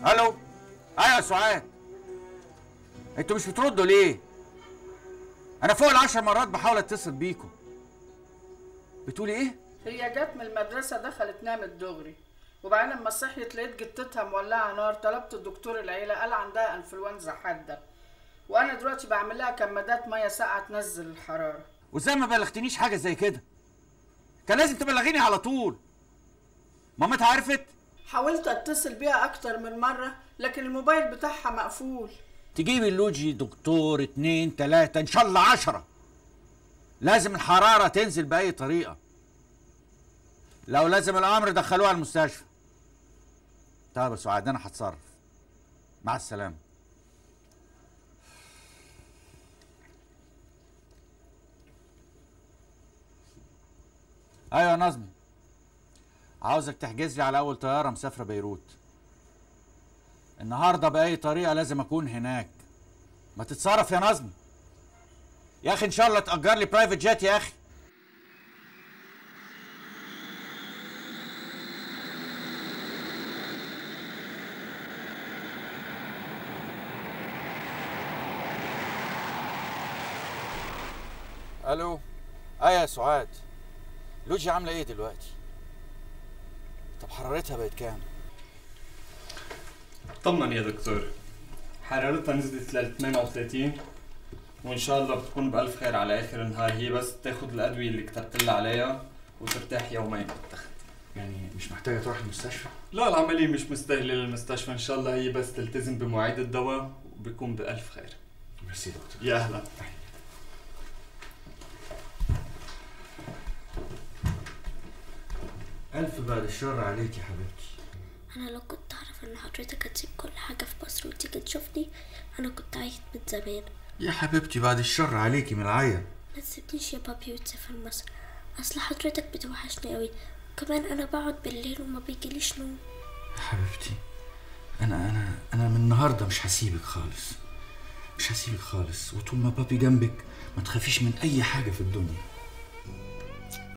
الو ايوه يا سعاد انتوا مش بتردوا ليه انا فوق العشر مرات بحاول اتصل بيكم بتقولي ايه هي جت من المدرسة دخلت نامت دغري وبعدين لما صحيت لقيت جتتها مولعة نار طلبت الدكتور العيلة قال عندها انفلونزا حادة وانا دلوقتي بعمل لها كمادات مية ساقعة تنزل الحرارة وازاي ما بلغتنيش حاجه زي كده كان لازم تبلغيني على طول مامتها عرفت حاولت اتصل بيها اكتر من مرة لكن الموبايل بتاعها مقفول تجيبي اللوجي دكتور اتنين تلاتة ان شاء الله عشرة لازم الحرارة تنزل بأي طريقة لو لازم الأمر دخلوها المستشفى طيب يا سعاد أنا هتصرف مع السلامة أيوة يا نظمي عاوزك تحجز لي على أول طيارة مسافرة بيروت النهارده بأي طريقة لازم أكون هناك ما تتصرف يا نظمي يا أخي إن شاء الله تأجر لي برايفت جيت يا أخي الو ايه يا سعاد لوجي عامله ايه دلوقتي طب حرارتها بقت كام طمن يا دكتور حرارتها نزلت لل 38 وان شاء الله بتكون بألف خير على اخر النهار هي بس تاخد الادويه اللي كتبت لها عليها وترتاح يومين بالتخت يعني مش محتاجه تروح المستشفى لا العملية مش مستاهلة للمستشفى ان شاء الله هي بس تلتزم بمواعيد الدواء وبيكون بألف خير ميرسي دكتور يا اهلا الف بعد الشر عليك يا حبيبتي انا لو كنت اعرف ان حضرتك هتسيب كل حاجه في مصر وتيجي تشوفني انا كنت عيت من زمان يا حبيبتي بعد الشر عليكي من العيا ما تسيبنيش يا بابي وتسافر مصر اصل حضرتك بتوحشني قوي وكمان انا بقعد بالليل وما بيجيليش نوم يا حبيبتي انا انا انا من النهارده مش هسيبك خالص مش هسيبك خالص وطول ما بابي جنبك ما تخافيش من اي حاجه في الدنيا